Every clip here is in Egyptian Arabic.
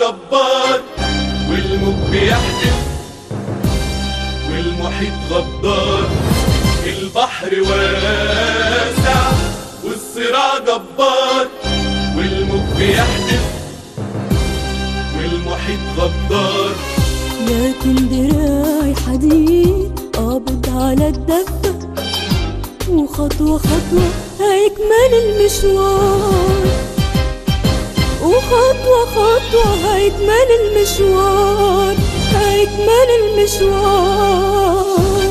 جبار والموج بيحدف والمحيط غدار البحر واسع والصراع جبار والموج بيحدف والمحيط غدار لكن دراعي حديد قابض على الدفة وخطوة خطوة هيكمل المشوار وخطوة خطوة هيكمل المشوار هيكمل المشوار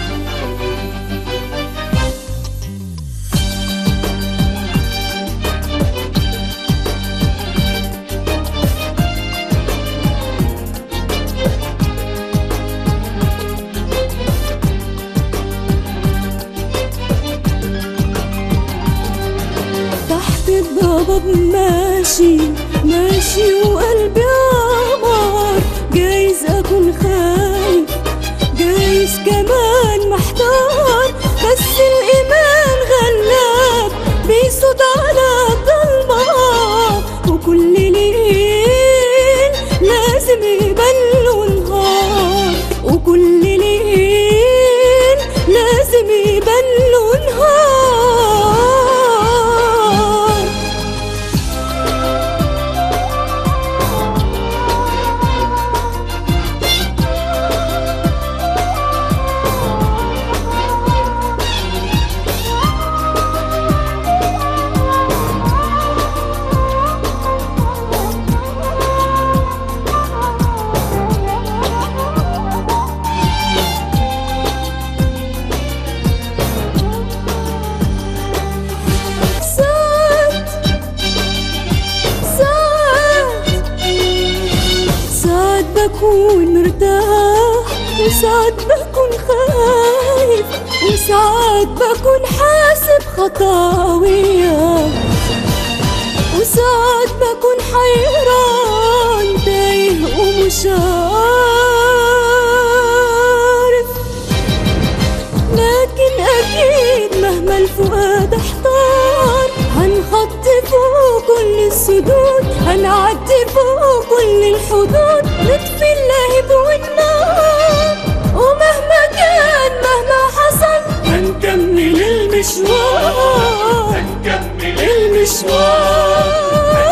تحت الضباب ماشي ماشي وقلبي عمار جايز اكون خايف جايز كمان محتار بس الايمان غلاب بيصوت على الضلمة وكل ليل لازم يبان له نهار وكل ليل لازم يبان له نهار ساعات ساعات ساعات بكون مرتاح وساعات بكون خايف وساعات بكون حاسب خطاوية وساعات بكون حيران تايه ومش عارف لكن أكيد مهما الفؤاد احتار هنخطي فوق كل السدود هنعدي فوق كل الحدود نطفي اللهب والنار ومهما كان مهما حصل هنكمل المشوار هنكمل المشوار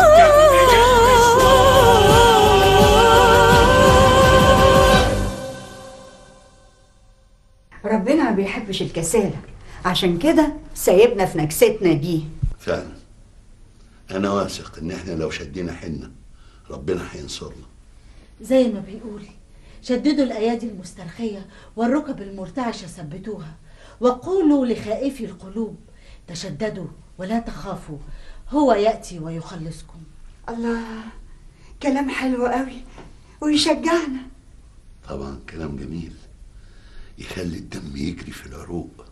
ربنا ما بيحبش الكسالة عشان كده سايبنا في نكستنا دي فعلا انا واثق ان احنا لو شدينا حيلنا ربنا هينصرنا زي ما بيقول شددوا الأيادي المسترخية والركب المرتعشة ثبتوها وقولوا لخائفي القلوب تشددوا ولا تخافوا هو يأتي ويخلصكم الله كلام حلو قوي ويشجعنا طبعا كلام جميل يخلي الدم يجري في العروق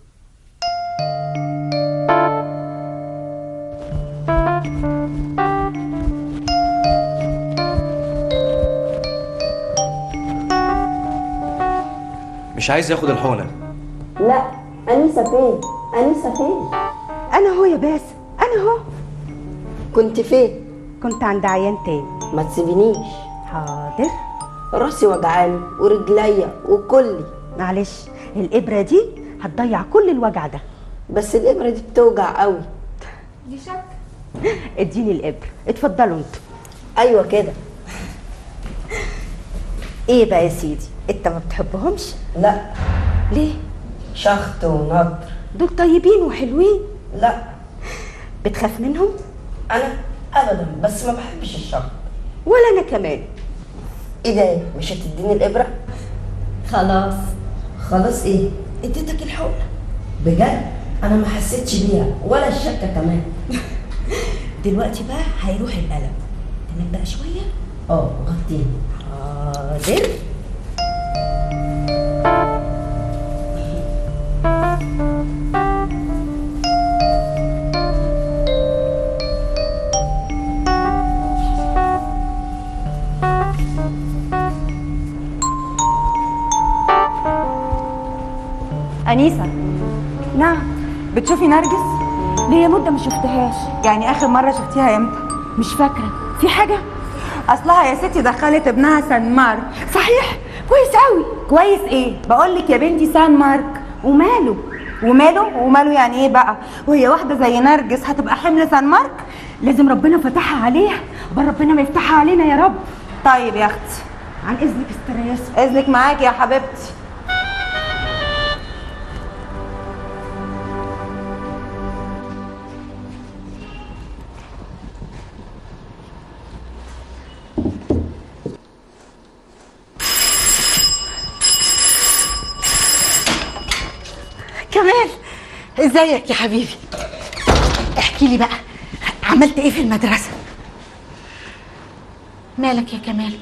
مش عايز ياخد الحقنه لا أنسة فين؟ أنسة فين؟ انا هو يا باسم انا هو كنت فين؟ كنت عند عيان تاني ما تسيبنيش حاضر راسي وجعاني ورجليا وكلي معلش الابره دي هتضيع كل الوجع ده بس الإبرة دي بتوجع قوي اديني الابره اتفضلوا انتوا أيوة كده ايه بقى يا سيدي انت ما بتحبهمش لا ليه شخط ونطر دول طيبين وحلوين لا بتخاف منهم أنا أبدا بس ما بحبش الشخط ولا انا كمان إيه ده مش هتديني الإبرة؟ خلاص خلاص إيه؟ اديتك الحقنة بجد؟ أنا ما حسيتش بيها ولا الشكة كمان دلوقتي بقى هيروح الالم تنام بقى شويه اه غطيني حاضر أنيسة نعم بتشوفي نرجس ليا مدة ما شفتهاش يعني اخر مره شفتيها امتى مش فاكرة في حاجة اصلها يا ستي دخلت ابنها سان مارك صحيح كويس قوي كويس ايه بقول لك يا بنتي سان مارك وماله وماله وماله يعني ايه بقى وهي واحده زي نرجس هتبقى حمل سان مارك لازم ربنا فتحها عليها بل ربنا ما يفتحها علينا يا رب طيب يا اختي عن اذنك استرياسة اذنك معاكي يا حبيبتي كمال ازيك يا حبيبي احكي لي بقى عملت ايه في المدرسة مالك يا كمال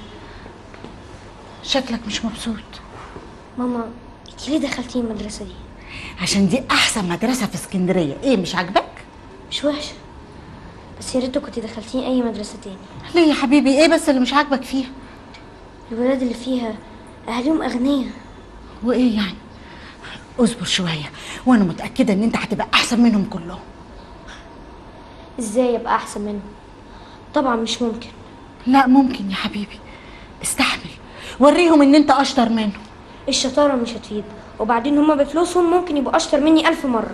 شكلك مش مبسوط ماما انت ليه دخلتي المدرسة دي؟ عشان دي احسن مدرسة في اسكندرية ايه مش عاجبك مش وحشة بس يا ريت كنت دخلتيني أي مدرسة تاني ليه يا حبيبي ايه بس اللي مش عاجبك فيها الولاد اللي فيها أهاليهم أغنياء وايه يعني اصبر شوية وانا متأكدة ان انت هتبقى احسن منهم كلهم ازاي أبقى أحسن منهم؟ طبعا مش ممكن لا ممكن يا حبيبي استحمل وريهم ان انت اشطر منهم الشطارة مش هتفيد وبعدين هما بفلوسهم ممكن يبقوا أشطر مني ألف مرة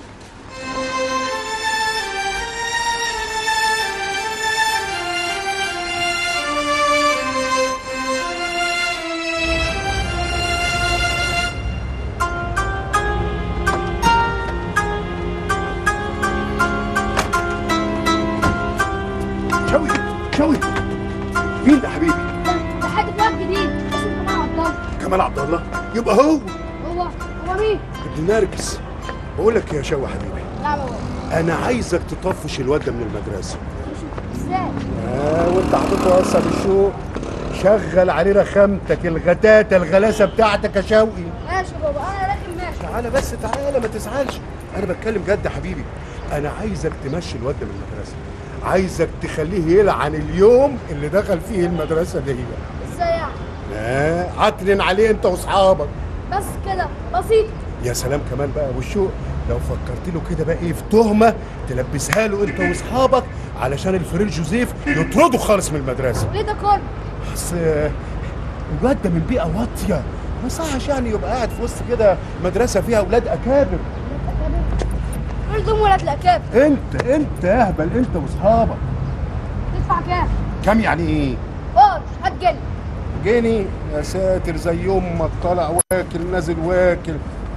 شوي شوي مين ده حبيبي؟ ده حاجة واد جديد اسمه كمال عبد الله كمال عبد الله يبقى هو هو هو مين؟ ابن نرجس بقول لك يا شوي حبيبي نعم هو انا عايزك تطفش الواد ده من المدرسه ازاي؟ اه وانت هتتوصل الشوق شغل عليه رخامتك الغتاتة الغلاسة بتاعتك يا شوقي ماشي يا بابا انا راكب ماشي تعالى بس تعالى ما تزعلش انا بتكلم جد يا حبيبي انا عايزك تمشي الواد ده من المدرسة عايزك تخليه يلعن اليوم اللي دخل فيه المدرسة دي ازاي يعني؟ اه عترن عليه انت واصحابك بس كده بسيط يا سلام كمان بقى والشوق لو فكرت له كده بقى ايه في تهمه تلبسها له انت واصحابك علشان الفرير جوزيف يطرده خالص من المدرسه ليه ده كله؟ بس آه، الواد ده من بيئه واطيه ما صحش يعني يبقى قاعد في وسط كده مدرسه فيها اولاد اكابر دول دول ولاد الاكابر انت انت اهبل انت واصحابك تدفع كام؟ كام يعني ايه قول هات جنيه جني يا ساتر زي امك طالع واكل نازل واكل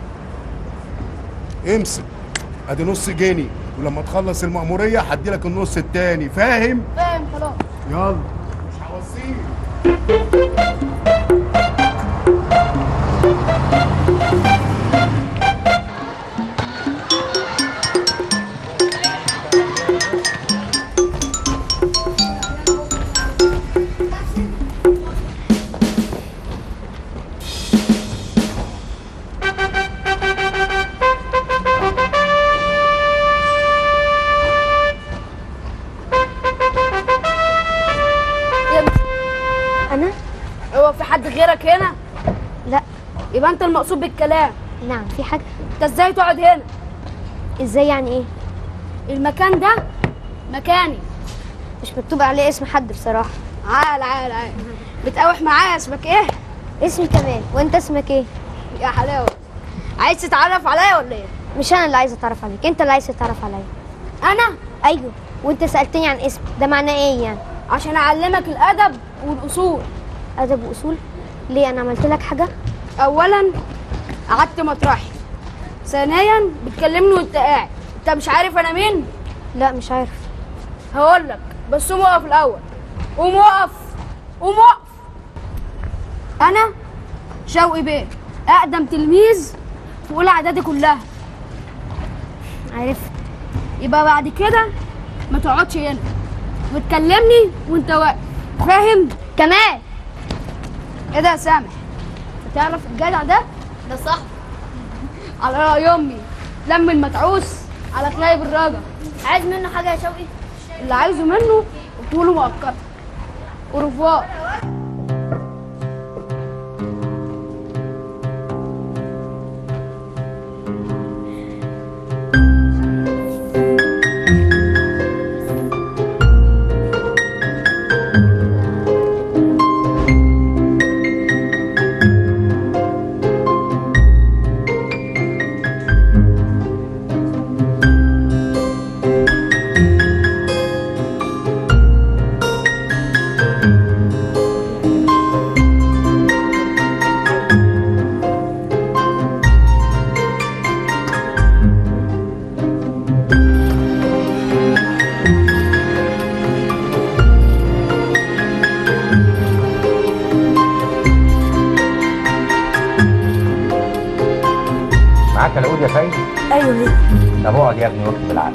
امسك ادي نص جنيه ولما تخلص المأمورية هدي لك النص التاني فاهم؟ فاهم خلاص يلا مش هوصيك انا؟ هو في حد غيرك هنا؟ لا يبقى انت المقصود بالكلام نعم في حاجة انت ازاي تقعد هنا؟ ازاي يعني ايه؟ المكان ده مكاني مش مكتوب عليه اسم حد بصراحة عال عال عال بتقاوح معايا اسمك ايه؟ اسمي كمال وانت اسمك ايه؟ يا حلاوة عايز تتعرف عليا ولا ايه؟ مش انا اللي عايزة اتعرف عليك انت اللي عايز تتعرف عليا انا؟ ايوه وانت سألتني عن اسمي ده معناه ايه يعني؟ عشان اعلمك الادب والاصول ادب واصول ليه انا عملت لك حاجة؟ اولا قعدت مطرحي ثانيا بتكلمني وانت قاعد انت مش عارف انا مين؟ لا مش عارف هقول لك بس قوم اقف الاول قوم اقف قوم اقف انا شوقي بيه اقدم تلميذ في اولى اعدادي كلها عرفت يبقى بعد كده ما تقعدش هنا وتكلمني وانت واقف فاهم كمال ايه ده يا سامح تعرف الجدع ده ده صح على رأي امي لم المتعوس على خلايب الراجل عايز منه حاجة يا شوقي؟ اللي عايزه منه قلت له مؤقتا اوروفوار معاك العقود يا فايز ايوه ليه طب اقعد يا ابني واكتب العقد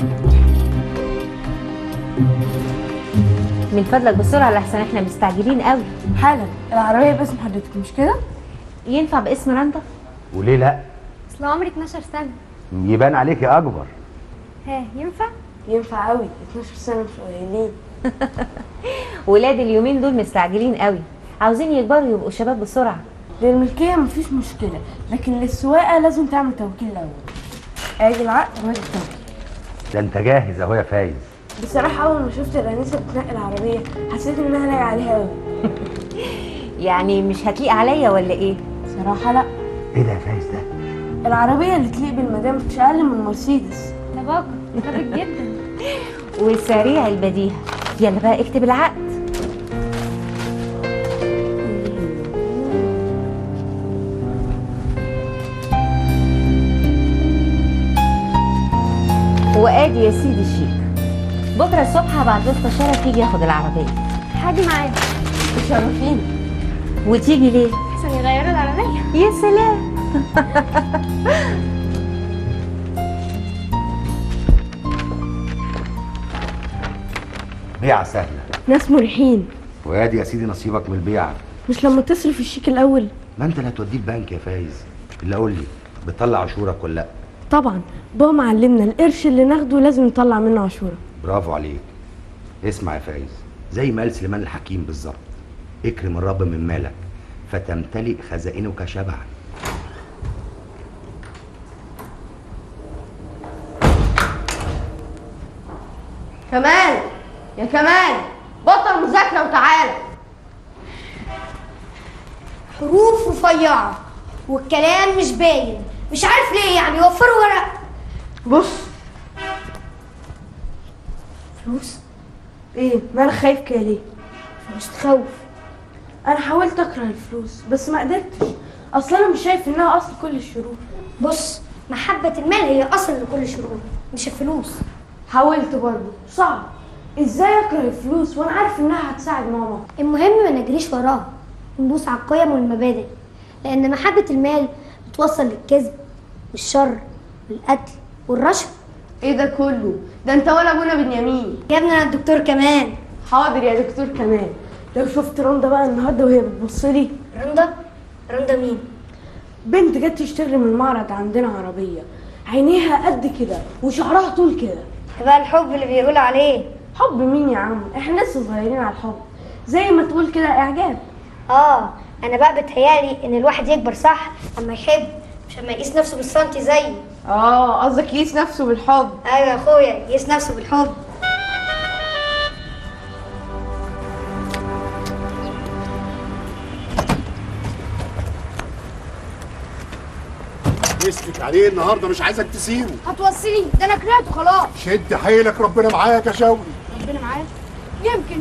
من فضلك بسرعه لحسن احنا مستعجلين قوي حالا العربيه باسم حضرتك مش كده ينفع باسم رندا وليه لا اصل عمري 12 سنه يبان عليكي اكبر ها ينفع ينفع قوي 12 سنه مش قليلين ولاد اليومين دول مستعجلين قوي عاوزين يكبروا يبقوا شباب بسرعه للملكيه مفيش مشكله لكن للسواقه لازم تعمل توكيل الاول ادي العقد وادي التوكيل ده انت جاهز اهو يا فايز بصراحه اول ما شفت الانسه بتنقي العربيه حسيت انها لايقه عليها قوي يعني مش هتليق عليا ولا ايه صراحه لا ايه ده يا فايز ده العربيه اللي تليق بالمدام مش اقل من مرسيدس ده باكر ثابت جدا وسريع البديهه يلا بقى اكتب العقد وادي يا سيدي الشيك بكره الصبح هبعت له شرف يجي ياخد العربيه حاجه معايا تشرفيني وتيجي ليه عشان يغيروا العربيه يا سلام بيعه سهله ناس مريحين وادي يا سيدي نصيبك من البيعه مش لما تصرف الشيك الاول ما انت اللي هتوديه البنك يا فايز اللي قول لي بتطلع عشورك ولا لا طبعا بابا معلمنا القرش اللي ناخده لازم نطلع منه عشوره برافو عليك اسمع يا فايز زي ما قال سليمان الحكيم بالظبط اكرم الرب من مالك فتمتلئ خزائنك شبعا كمال يا كمال بطل مذاكرة وتعالى حروف رفيعه والكلام مش باين مش عارف ليه يعني وفروا ورق بص فلوس ايه مالك خايف كده ليه مش تخوف انا حاولت اكره الفلوس بس ما قدرتش اصلا انا مش شايف انها اصل كل الشرور بص محبة المال هي أصل لكل الشرور مش الفلوس حاولت برضه صعب ازاي اكره الفلوس وانا عارف انها هتساعد ماما المهم ما نجريش وراها ندوس على القيم والمبادئ لأن محبة المال بتوصل للكذب والشر والقتل والرشوة ايه ده كله ده انت ولا ابونا بنيامين يا ابني انا الدكتور كمان حاضر يا دكتور كمان لو شفت رندا بقى النهارده وهي بتبص لي رندا رندا مين بنت جت تشتري من المعرض عندنا عربيه عينيها قد كده وشعرها طول كده ده بقى الحب اللي بيقول عليه حب مين يا عم احنا لسه صغيرين على الحب زي ما تقول كده اعجاب اه انا بقى بتهيالي ان الواحد يكبر صح اما يحب مش اما يقيس نفسه بالسنتي زيي اه قصدك يقيس نفسه بالحب ايوه يا اخويا يقيس نفسه بالحب اسلك عليه النهارده مش عايزك تسيبه هتوصلي ده انا كرهته خلاص شد حيلك ربنا معاك يا شوقي ربنا معايا يمكن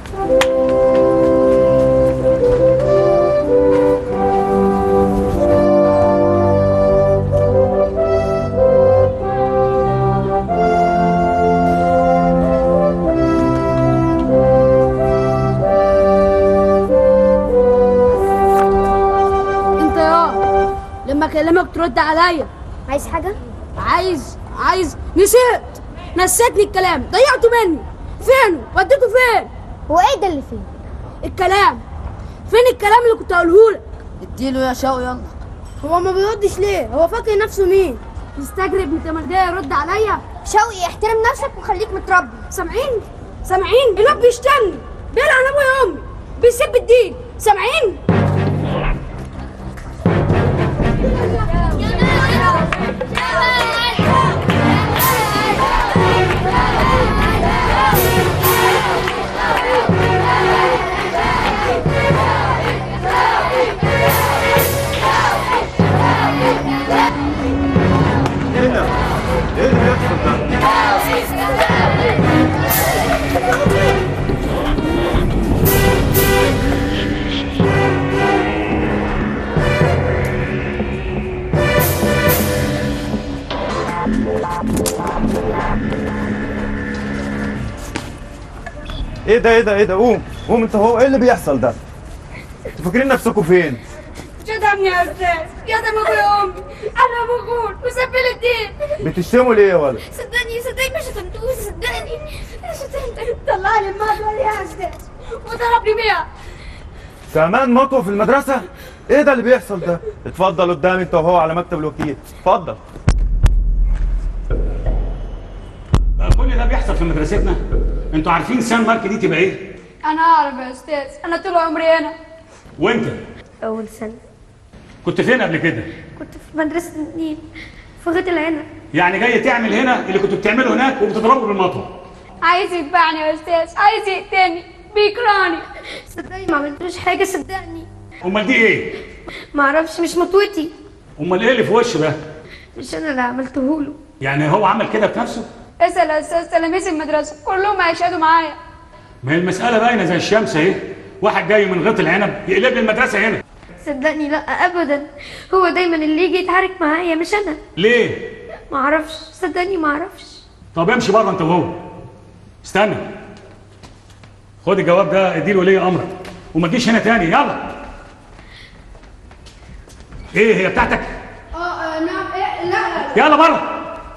انت يا لما اكلمك ترد عليا عايز حاجه عايز عايز نسيت نسيتني الكلام ضيعته مني فين وديته فين هو ايه ده اللي فين الكلام فين الكلام اللي كنت هقوله لك اديله يا شوقي يلا هو ما بيردش ليه هو فاكر نفسه مين مستجرب انت مرضيه يرد عليا شوقي احترم نفسك وخليك متربي سامعين سامعين الواد بيشتمني بيلعن ابويا وامي بيسب الدين سامعين ايه ده؟ ايه اللي بيحصل ده؟ ايه ده ايه ده ايه ده قوم قوم انت هو ايه اللي بيحصل ده؟ انتوا فاكرين نفسكم فين؟ شتمني يا استاذ شتم ابويا وامي انا مجهول وسبل الدين بتشتموا ليه يا ولد صدقني صدقني ما شتمتوش صدقني شتمت طلع لي المطوه دي يا استاذ وضربني بيها كمان مطوه في المدرسه ايه ده اللي بيحصل ده اتفضل قدامي انت وهو على مكتب الوكيل اتفضل كل ده بيحصل في مدرستنا انتوا عارفين سان مارك دي تبقى ايه انا اعرف يا استاذ انا طول عمري هنا وانت اول سنه كنت فين قبل كده كنت في مدرسه النيل في غيط العنب يعني جاي تعمل هنا اللي كنتوا بتعمله هناك وبتضربه بالمطوه عايز يتبعني يا استاذ عايز يقتلني بيكرهني صدقني ما عملتلوش حاجه صدقني امال دي ايه ما اعرفش مش مطوتي امال ايه اللي في وشه ده مش انا اللي عملته له يعني هو عمل كده بنفسه اسال يا استاذ تلاميذ المدرسه كلهم هيشهدوا معايا ما هي المساله باينه زي الشمس اهي واحد جاي من غيط العنب يقلب لي المدرسه هنا صدقني لا ابدا هو دايما اللي يجي يتحرك معايا مش انا ليه ما اعرفش صدقني ما اعرفش طب امشي بره انت وهو استنى خد الجواب ده اديه لولي امرك وما تجيش هنا تاني يلا ايه هي بتاعتك اه نعم إيه لا لا يلا بره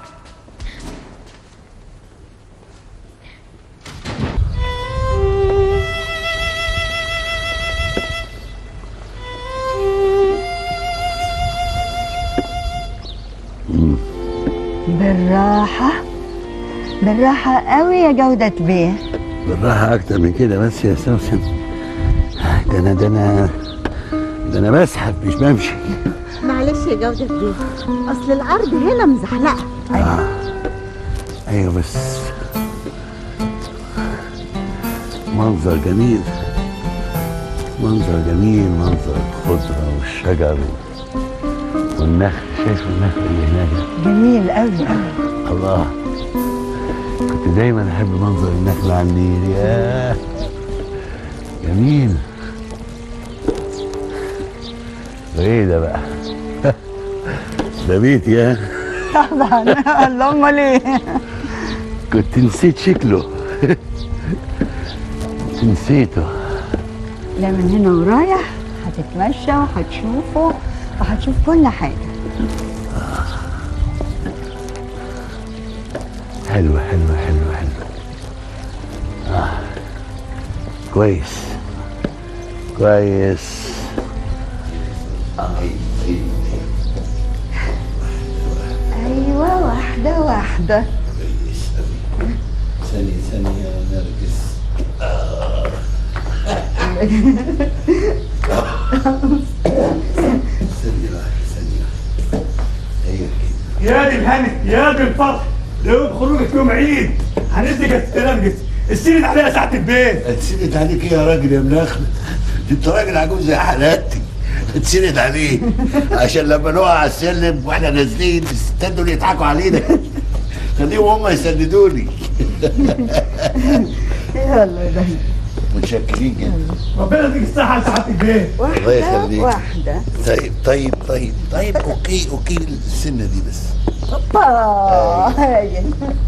بالراحة بالراحة قوي يا جودة بيه بالراحة أكتر من كده بس يا سوسن ده أنا ده أنا ده أنا بسحب مش بمشي معلش يا جودة بيه أصل الأرض هنا مزحلقة آه. أيوه بس منظر جميل منظر جميل منظر الخضرة والشجر والنخل شايف النخل اللي هناك جميل قوي قوي الله كنت دايما احب منظر النخل على النيل ياه جميل وايه ده بقى ده بيتي يا طبعا الله امال ايه كنت نسيت شكله كنت نسيته لا من هنا ورايح هتتمشى وهتشوفه وهتشوف كل حاجة حلوة حلوة حلوة حلوة آه. كويس كويس آه. ايوه واحدة واحدة ثانية ثانية يا نرجس ثانية واحدة ثانية واحدة ايوه يا دي الهنا يا دي الفرح يوم خروجك يوم عيد هنديك التلامجس السند عليها ساعة البيت اتسند عليك ايه يا راجل يا مناخ انت راجل عجوز زي حالاتي اتسند عليه عشان لما نقع على السلم واحنا نازلين الستات دول يضحكوا علينا خليهم هم يسندوني يلا ده متشكرين جدا ربنا يديك الصحة لساعة البيت الله يخليك واحدة طيب طيب طيب طيب اوكي اوكي السنه دي بس اوبا هايل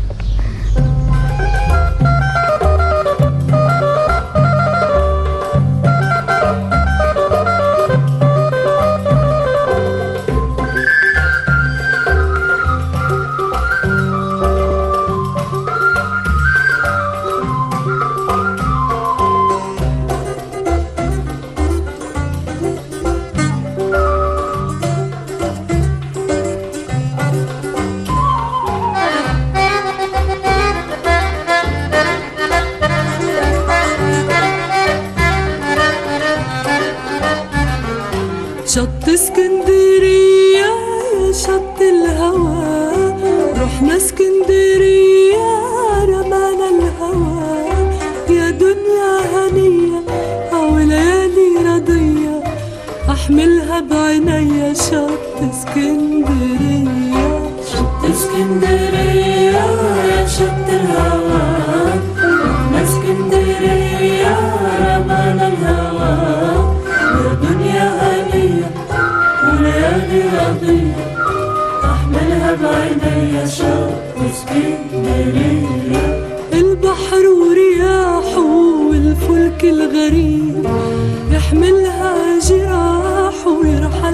شط اسكندرية يا شط الهوى رحنا اسكندرية رمانا الهوى يا دنيا هنية أو ليالي رضية أحملها بعينيا شط اسكندرية شط اسكندرية يا شط الهوى رحنا اسكندرية رمانا الهوى يا دنيا هنية وليالي رضية أحملها بعينيا شوق اسكندرية البحر ورياحه والفلك الغريب يحملها جراحه ويرحل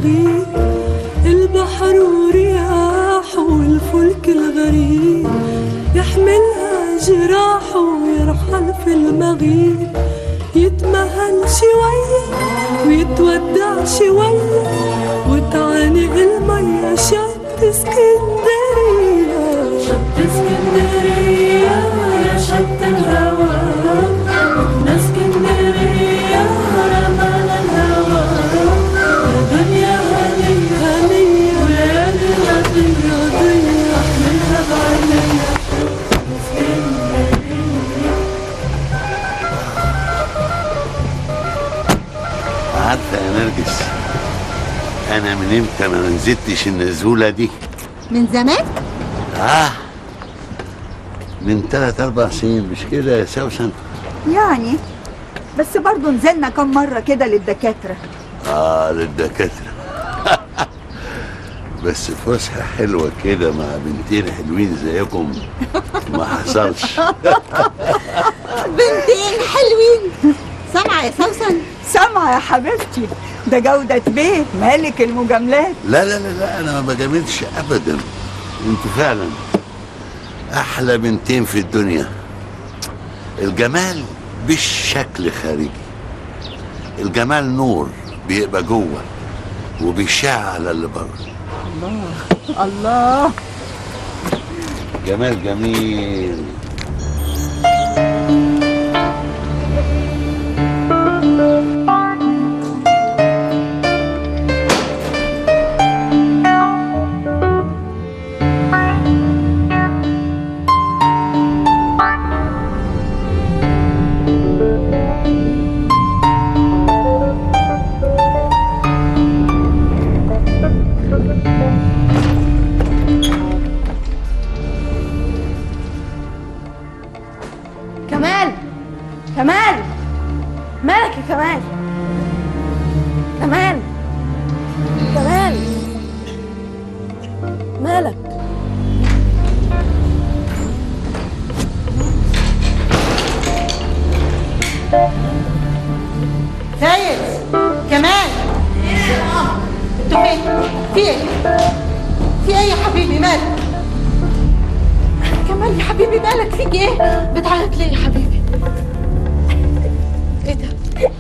المغيب البحر ورياحه والفلك الغريب يحملها جراحه ويرحل في المغيب يتمهل شوية ويتودع شوية وتعانق المية شط اسكندرية شط اسكندرية يا شط الهوى احنا اسكندرية رمانا الهوى دنيا هنية هنية وليالي رضية رضية احملها بعينيا عارفه يا نرجس انا من امتى ما نزلتش النزوله دي من زمان اه من ثلاث اربع سنين مش كده يا سوسن يعني بس برضه نزلنا كم مرة كده للدكاترة اه للدكاتره بس فسحه حلوه كده مع بنتين حلوين زيكم ما حصلش بنتين حلوين سامعة يا سوسن سامعة يا حبيبتي ده جودة بيه مالك المجاملات لا لا لا لا انا ما بجاملش ابدا انتوا فعلا احلى بنتين في الدنيا الجمال مش شكل خارجي الجمال نور بيبقى جوه وبيشع على اللي بره الله الله جمال جميل كمال كمال مالك يا كمال كمال كمال مالك فايز كمان انتوا فين؟ في ايه؟ في ايه يا حبيبي مالك؟ كمال يا حبيبي مالك فيك ايه؟ بتعيط ليه يا حبيبي؟ ايه ده؟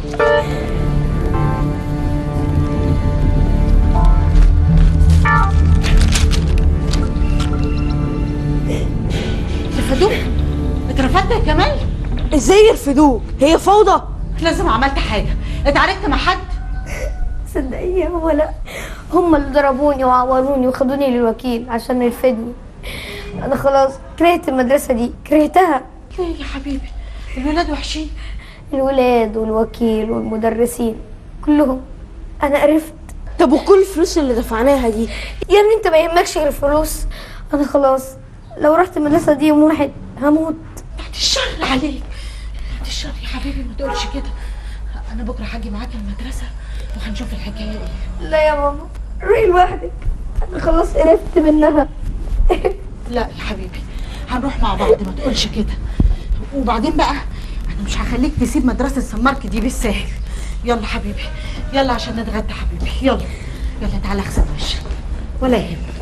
رفدوك؟ اترفدت يا كمال؟ ازاي يرفدوك هي فوضى لازم عملت حاجة اتعاركت مع حد؟ صدقيني هو لا هم اللي ضربوني وعوروني وخدوني للوكيل عشان يرفدني انا خلاص كرهت المدرسه دي كرهتها ليه يا حبيبي الولاد وحشين الولاد والوكيل والمدرسين كلهم انا قرفت طب وكل الفلوس اللي دفعناها دي يا ابني انت ما يهمكش غير الفلوس انا خلاص لو رحت المدرسه دي يوم واحد هموت بعد الشر عليك بعد الشر يا حبيبي ما تقولش كده انا بكره هاجي معاك المدرسه وهنشوف الحكايه ايه لا يا ماما روحي لوحدك انا خلاص قرفت منها لا يا حبيبي هنروح مع بعض ما تقولش كده وبعدين بقى انا مش هخليك تسيب مدرسه سمارك دي بالساهل يلا حبيبي يلا عشان نتغدى حبيبي يلا يلا تعالى اغسل وشك ولا يهمك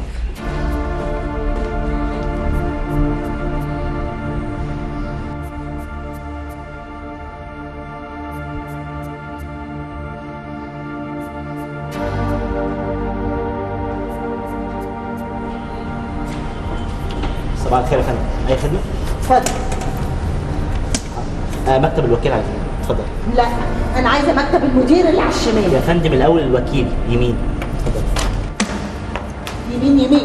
صباح الخير يا فندم اي خدمه اتفضل آه مكتب الوكيل عايزين اتفضل لا انا عايزه مكتب المدير اللي على الشمال يا فندم الاول الوكيل يمين اتفضل يمين يمين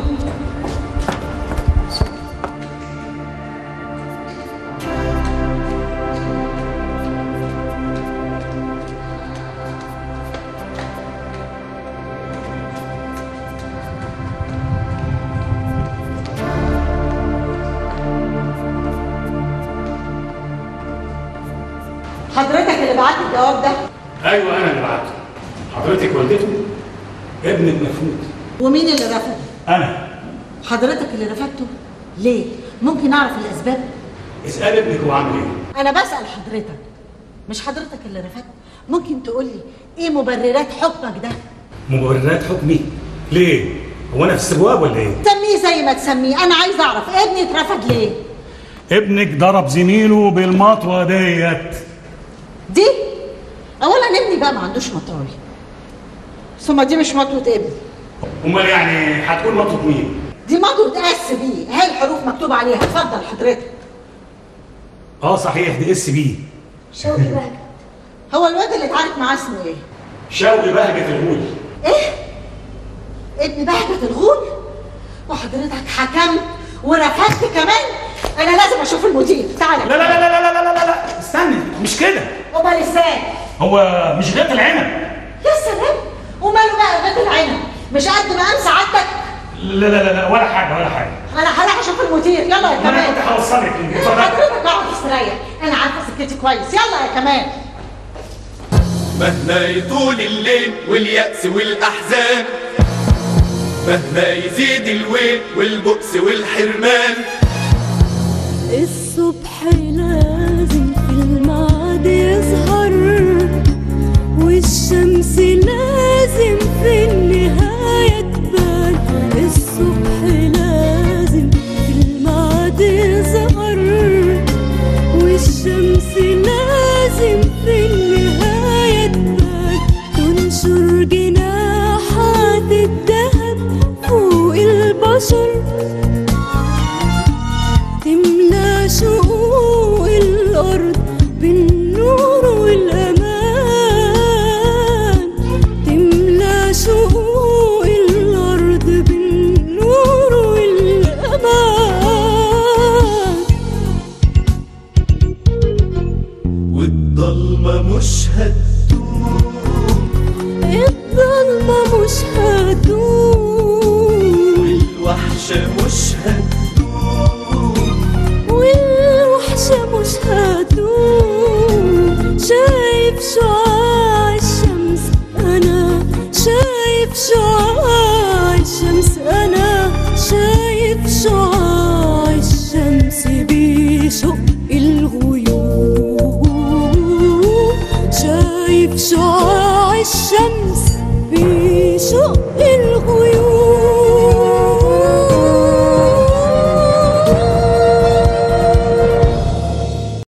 حضرتك اللي بعت الجواب ده ايوه انا اللي بعته حضرتك والدته ابنك مفقود ومين اللي رفضه انا حضرتك اللي رفضته ليه ممكن اعرف الاسباب اسال ابنك هو عامل ايه انا بسال حضرتك مش حضرتك اللي رفضت ممكن تقول لي ايه مبررات حكمك ده مبررات حكمي ليه هو انا في استجواب ولا ايه سميه زي ما تسميه انا عايز اعرف ابني اترفض ليه ابنك ضرب زميله بالمطوه ديت دي اولا ابني بقى ما عندوش مطاوي ثم دي مش مطوه ابني امال يعني هتكون مطوه مين دي مطوه اس بي هي الحروف مكتوب عليها اتفضل حضرتك اه صحيح دي اس بي شوقي بهجت هو الواد اللي اتعارك معاه اسمه ايه شوقي بهجة الغول ايه ابن بهجة الغول وحضرتك حكمت ورفضت كمان انا لازم اشوف المدير تعالى لا لا لا لا لا لا لا لا استني مش كده امال ازاي هو مش غيط العنب يا سلام وماله بقى غيط العنب مش قد ما انسى سعادتك لا لا لا لا ولا حاجه ولا حاجه انا هروح اشوف المدير يلا يا ما انا كمان كنت هوصلك اتفضل حضرتك اقعد استريح انا عارفه سكتي كويس يلا يا كمان مهما يطول الليل واليأس والأحزان مهما يزيد الويل والبؤس والحرمان الصبح لازم في الميعاد يظهر والشمس لازم في النهاية تبان الصبح لازم في الميعاد يظهر والشمس لازم في النهاية تبان تنشر جناحات الذهب فوق البشر تملى شقوق الأرض بالنور والأمان تملى شقوق الأرض بالنور والأمان والضلمة مش هتدوم الظلمة مش هتدوم والوحشة مش هتدوم والوحشة مش هتدوم شايف شعاع الشمس أنا شايف شعاع الشمس أنا شايف شعاع الشمس بيشق الغيوم شايف شعاع الشمس بيشق الغيوم